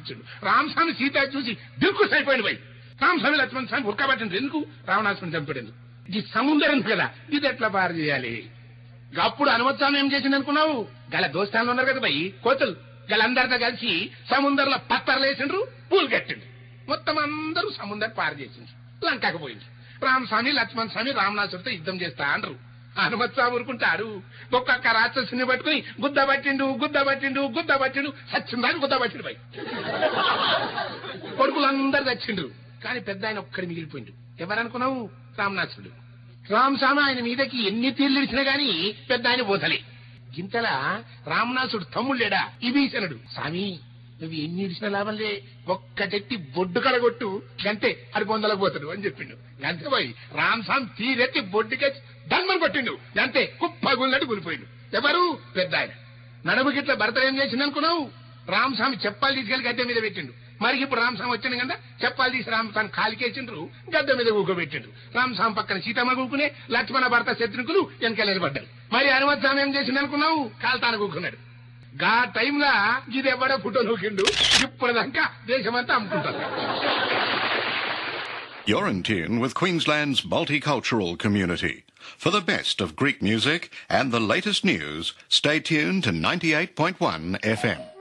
ఇచ్చాడు రామస్వామి సీత చూసి దిల్కుస్ అయిపోయింది పోయి రామస్వామి లక్ష్మణ స్వామి ఉరకబట్టింది ఎందుకు రావణాసుని చంపాడు ఎందుకు ఇది సముద్రం కదా ఇది ఎట్లా పారు చేయాలి అప్పుడు అనుమత్స్వామి ఏం చేసింది అనుకున్నావు గల దోస్తాన్లు ఉన్నారు కదా భయ్ కోతలు గలందరితో కలిసి సముద్రంలో పత్తర్లు వేసిండ్రు పూలు కట్టిండ్రు మొత్తం అందరూ సముద్రం పారు చేసిండ్రు లంకకు పోయిండ్రు రామస్వామి లక్ష్మణ స్వామి రామనాథుడితో యుద్ధం చేస్తా అంటారు హనుమత్స్వామి ఊరుకుంటారు ఒక్కొక్క రాక్షసుని పట్టుకుని గుద్ద పట్టిండు గుద్ద పట్టిండు గుద్ద పట్టిండు సచ్చిందాన్ని గుద్ద పట్టిండు పై కొడుకులందరూ చచ్చిండ్రు కానీ పెద్ద ఆయన ఒక్కడి మిగిలిపోయిండు ఎవరనుకున్నావు రామనాథుడు రామస్వామి ఆయన మీదకి ఎన్ని తీర్లు ఇచ్చినా గాని పెద్ద ఆయన పోతలే గింతలా రామనాథుడు తమ్ముళ్ళేడా విభీషణుడు స్వామి నువ్వు ఎన్ని ఇడిచిన లాభంలే ఒక్కటెత్తి బొడ్డు కడగొట్టు గంటే అడి పొందలకు పోతాడు అని చెప్పిండు అంతే పోయి రామస్వామి తీరెత్తి బొడ్డుకెచ్చి ధన్మని కొట్టిండు అంతే కుప్ప గుల్లటి కూలిపోయిండు ఎవరు పెద్ద ఆయన నడుము గిట్ల భర్త ఏం చేసిండు అనుకున్నావు రామస్వామి చెప్పాలి తీసుకెళ్లి గద్దె మీద పెట్టిండు మరి ఇప్పుడు రామస్వామి వచ్చిండు కదా చెప్పాలి తీసి రామస్వామి కాలికేసిండ్రు గద్దె మీద ఊకబెట్టిండు రామస్వామి పక్కన సీతమ్మ కూకునే లక్ష్మణ భర్త శత్రుకులు వెనకాల నిలబడ్డారు మరి హనుమత్ స్వామి ఏం చేసిండు అనుకున్నావు కాల్తాన కూకున్నాడు గా టైంలా ఇది ఎవడో ఫోటో నూకిండు ఇప్పుడు దాకా దేశమంతా అమ్ముకుంటారు You're in tune with Queensland's multicultural community. For the best of Greek music and the latest news, stay tuned to 98.1 FM.